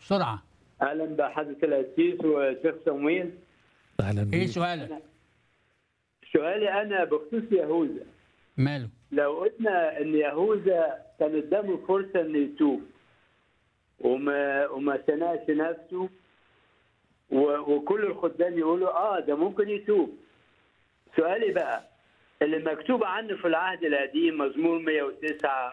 بسرعه اهلا بحضره القسيس وشيخ صمويل اهلا ايه بيك سؤالك سؤالي انا بخصوص يهوذا ماله لو قلنا ان يهوذا كان قدامه فرصه انه يتوب وما وما سناش نفسه و- وكل الخدام يقولوا اه ده ممكن يتوب سؤالي بقى اللي مكتوب عنه في العهد القديم مزمور 109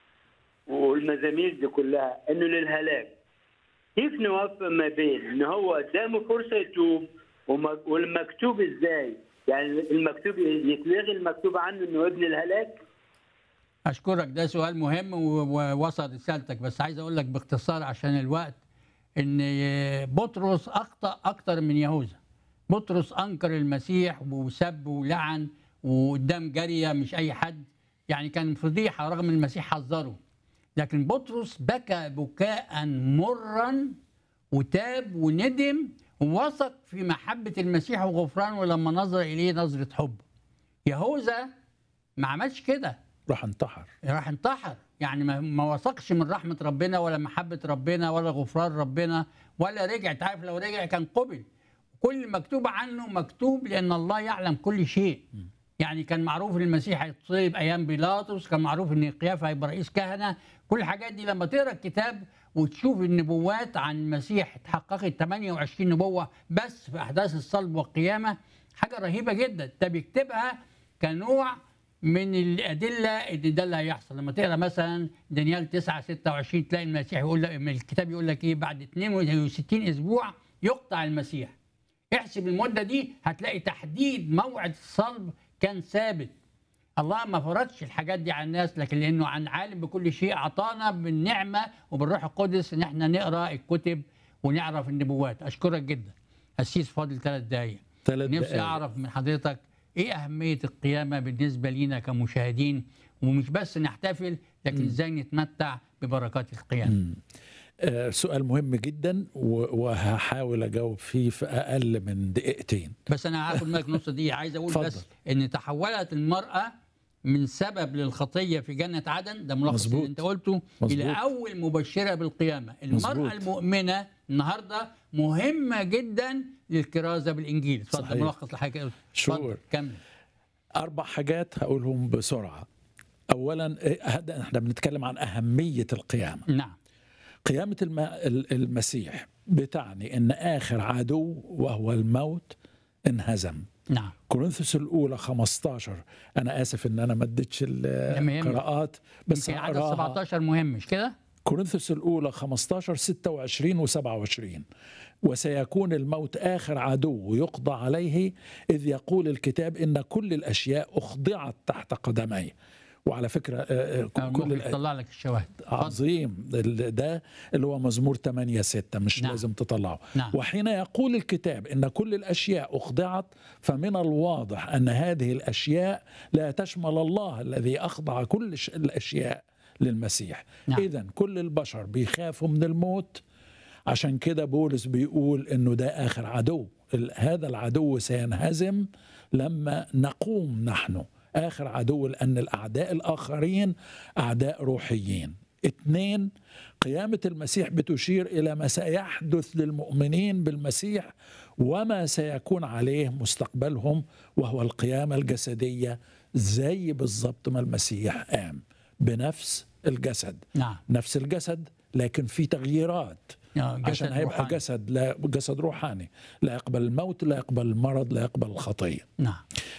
والمزامير دي كلها انه للهلاك كيف نوفق ما بين ان هو قدامه فرصه يتوب وم- والمكتوب ازاي؟ يعني المكتوب يتلغي المكتوب عنه انه ابن الهلاك اشكرك ده سؤال مهم و- ووصل رسالتك بس عايز اقول لك باختصار عشان الوقت ان بطرس اخطا اكتر من يهوذا بطرس انكر المسيح وسب ولعن وقدام جاريه مش اي حد يعني كان فضيحه رغم ان المسيح حذره لكن بطرس بكى بكاء مرا وتاب وندم ووثق في محبه المسيح وغفرانه لما نظر اليه نظره حب يهوذا ما عملش كده راح انتحر راح انتحر يعني ما, ما وثقش من رحمه ربنا ولا محبه ربنا ولا غفران ربنا ولا رجع انت عارف لو رجع كان قبل كل مكتوب عنه مكتوب لان الله يعلم كل شيء يعني كان معروف ان المسيح هيتصلب ايام بيلاطس كان معروف ان قيافه هيبقى رئيس كهنه كل الحاجات دي لما تقرا الكتاب وتشوف النبوات عن المسيح اتحققت 28 نبوه بس في احداث الصلب والقيامه حاجه رهيبه جدا ده بيكتبها كنوع من الادله ان ده اللي هيحصل لما تقرا مثلا دانيال 9 26 تلاقي المسيح يقول لك الكتاب يقول لك ايه بعد 62 اسبوع يقطع المسيح احسب المده دي هتلاقي تحديد موعد الصلب كان ثابت الله ما فرضش الحاجات دي على الناس لكن لانه عن عالم بكل شيء اعطانا بالنعمه وبالروح القدس ان احنا نقرا الكتب ونعرف النبوات اشكرك جدا قسيس فاضل ثلاث دقائق ثلاث نفسي دقايق. اعرف من حضرتك ايه اهميه القيامه بالنسبه لينا كمشاهدين ومش بس نحتفل لكن ازاي نتمتع ببركات القيامه آه، سؤال مهم جدا و- وهحاول اجاوب فيه في اقل من دقيقتين بس انا هاخد منك نص دقيقه عايز اقول اتفضل. بس ان تحولت المراه من سبب للخطيه في جنه عدن ده ملخص مظبوط. اللي انت قلته مظبوط. الى اول مبشره بالقيامه المراه مظبوط. المؤمنه النهارده مهمه جدا للكرازه بالانجيل اتفضل صحيح. ملخص لحاجه اتفضل شور. كمل اربع حاجات هقولهم بسرعه اولا إيه، هذا احنا بنتكلم عن اهميه القيامه نعم قيامه الم- ال- المسيح بتعني ان اخر عدو وهو الموت انهزم نعم كورنثوس الاولى 15 انا اسف ان انا ما اديتش لما يهمك. القراءات بس يمكن عدد هقراها. 17 مهم مش كده؟ كورنثوس الأولى 15 26 و27 وسيكون الموت آخر عدو يقضى عليه إذ يقول الكتاب إن كل الأشياء أخضعت تحت قدميه وعلى فكرة آه، آه، كل المخرج الأ- طلع لك الشواهد اتفضل. عظيم ال- ده اللي هو مزمور 8 6 مش نعم. لازم تطلعه نعم. وحين يقول الكتاب ان كل الاشياء اخضعت فمن الواضح ان هذه الاشياء لا تشمل الله الذي اخضع كل ش- الاشياء للمسيح نعم. اذا كل البشر بيخافوا من الموت عشان كده بولس بيقول انه ده اخر عدو ال- هذا العدو سينهزم لما نقوم نحن اخر عدو لان الاعداء الاخرين اعداء روحيين اثنين قيامة المسيح بتشير إلى ما سيحدث للمؤمنين بالمسيح وما سيكون عليه مستقبلهم وهو القيامة الجسدية زي بالضبط ما المسيح قام بنفس الجسد نعم نفس الجسد لكن في تغييرات آه، جسد عشان هيبقى روحاني. جسد لا جسد روحاني لا يقبل الموت لا يقبل المرض لا يقبل الخطيه نعم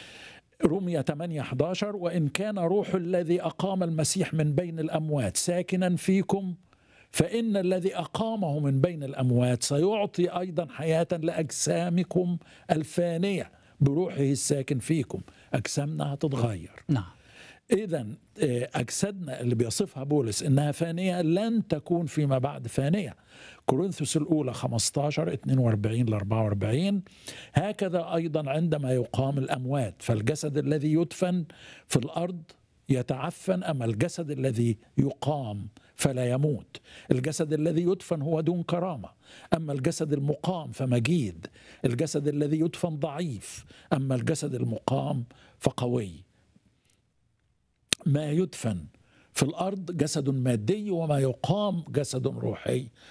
رومية 8 11 وإن كان روح الذي أقام المسيح من بين الأموات ساكنا فيكم فإن الذي أقامه من بين الأموات سيعطي أيضا حياة لأجسامكم الفانية بروحه الساكن فيكم أجسامنا هتتغير نعم إذا أجسادنا اللي بيصفها بولس إنها فانية لن تكون فيما بعد فانية كورنثوس الأولى 15 42 ل 44 هكذا أيضا عندما يقام الأموات فالجسد الذي يدفن في الأرض يتعفن أما الجسد الذي يقام فلا يموت الجسد الذي يدفن هو دون كرامة أما الجسد المقام فمجيد الجسد الذي يدفن ضعيف أما الجسد المقام فقوي ما يدفن في الارض جسد مادي وما يقام جسد روحي